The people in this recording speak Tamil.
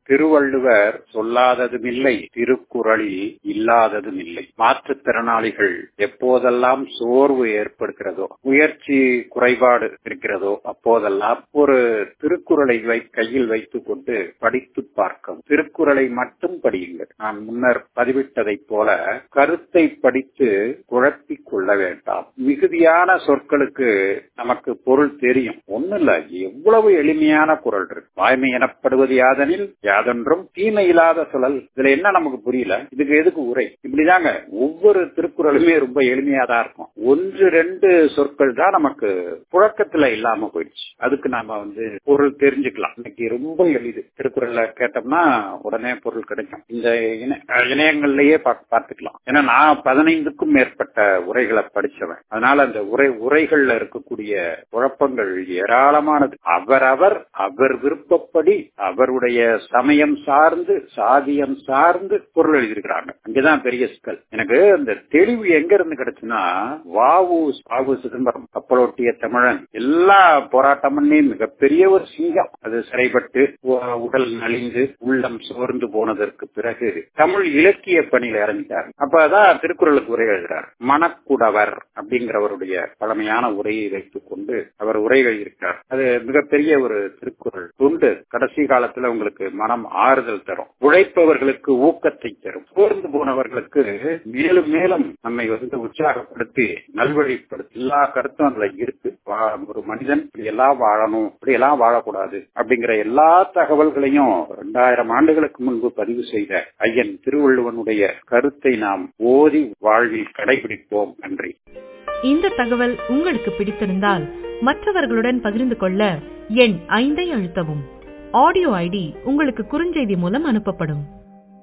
திருவள்ளுவர் சொல்லாததும் இல்லை திருக்குறளில் இல்லாததும் இல்லை மாற்றுத்திறனாளிகள் எப்போதெல்லாம் சோர்வு ஏற்படுகிறதோ முயற்சி குறைபாடு இருக்கிறதோ அப்போதெல்லாம் ஒரு திருக்குறளை வை கையில் வைத்துக் கொண்டு படித்து பார்க்கவும் திருக்குறளை மட்டும் படியுங்கள் நான் முன்னர் பதிவிட்டதைப் போல கருத்தை படித்து குழப்பிக் கொள்ள வேண்டாம் மிகுதியான சொற்களுக்கு நமக்கு பொருள் தெரியும் ஒண்ணு இல்ல எவ்வளவு எளிமையான குரல் இருக்கு வாய்மை எனப்படுவது யாதனில் யாதொன்றும் தீமை இல்லாத சொல்லல் இதுல என்ன நமக்கு புரியல இதுக்கு எதுக்கு உரை இப்படிதாங்க ஒவ்வொரு திருக்குறளுமே ரொம்ப எளிமையா தான் இருக்கும் ஒன்று ரெண்டு சொற்கள் தான் நமக்கு புழக்கத்துல இல்லாம போயிடுச்சு அதுக்கு நாம வந்து பொருள் தெரிஞ்சுக்கலாம் இன்னைக்கு ரொம்ப எளிது திருக்குறள்ல கேட்டோம்னா உடனே பொருள் கிடைக்கும் இந்த இணையங்கள்லயே பார்த்துக்கலாம் ஏன்னா நான் பதினைந்துக்கும் மேற்பட்ட உரைகளை படிச்சவன் அதனால அந்த உரை உரைகள்ல இருக்கக்கூடிய குழப்பங்கள் ஏராளமானது அவரவர் அவர் விருப்பப்படி அவருடைய சமயம் சார்ந்து சாதியம் சார்ந்து பொருள் எழுதியிருக்கிறாங்க அங்கேதான் பெரிய சிக்கல் எனக்கு அந்த தெளிவு எங்க இருந்து கிடைச்சுன்னா வாவு வாவு சிதம்பரம் கப்பலோட்டிய தமிழன் எல்லா போராட்டம் பண்ணி மிகப்பெரிய ஒரு சிங்கம் அது சிறைப்பட்டு உடல் நலிந்து உள்ளம் சோர்ந்து போனதற்கு பிறகு தமிழ் இலக்கிய பணியில இறங்கிட்டார் அப்பதான் திருக்குறளுக்கு உரை எழுதுறார் மணக்குடவர் அப்படிங்கிறவருடைய பழமையான உரையை வைத்துக் கொண்டு அவர் உரை எழுதியிருக்கிறார் அது மிகப்பெரிய ஒரு திருக்குறள் உண்டு கடைசி காலத்துல உங்களுக்கு மனம் ஆறுதல் தரும் உழைப்பவர்களுக்கு ஊக்கத்தை தரும் சோர்ந்து போனவர்களுக்கு மேலும் மேலும் நம்மை வந்து உற்சாகப்படுத்தி நல்வழிப்படுத்தி எல்லா கருத்தும் அதுல இருக்கு ஒரு மனிதன் இப்படி எல்லாம் வாழணும் இப்படி எல்லாம் வாழக்கூடாது அப்படிங்கிற எல்லா தகவல்களையும் இரண்டாயிரம் ஆண்டுகளுக்கு முன்பு பதிவு செய்த ஐயன் திருவள்ளுவனுடைய கருத்தை நாம் ஓதி வாழ்வில் கடைபிடிப்போம் நன்றி இந்த தகவல் உங்களுக்கு பிடித்திருந்தால் மற்றவர்களுடன் பகிர்ந்து கொள்ள எண் ஐந்தை அழுத்தவும் ஆடியோ ஐடி உங்களுக்கு குறுஞ்செய்தி மூலம் அனுப்பப்படும்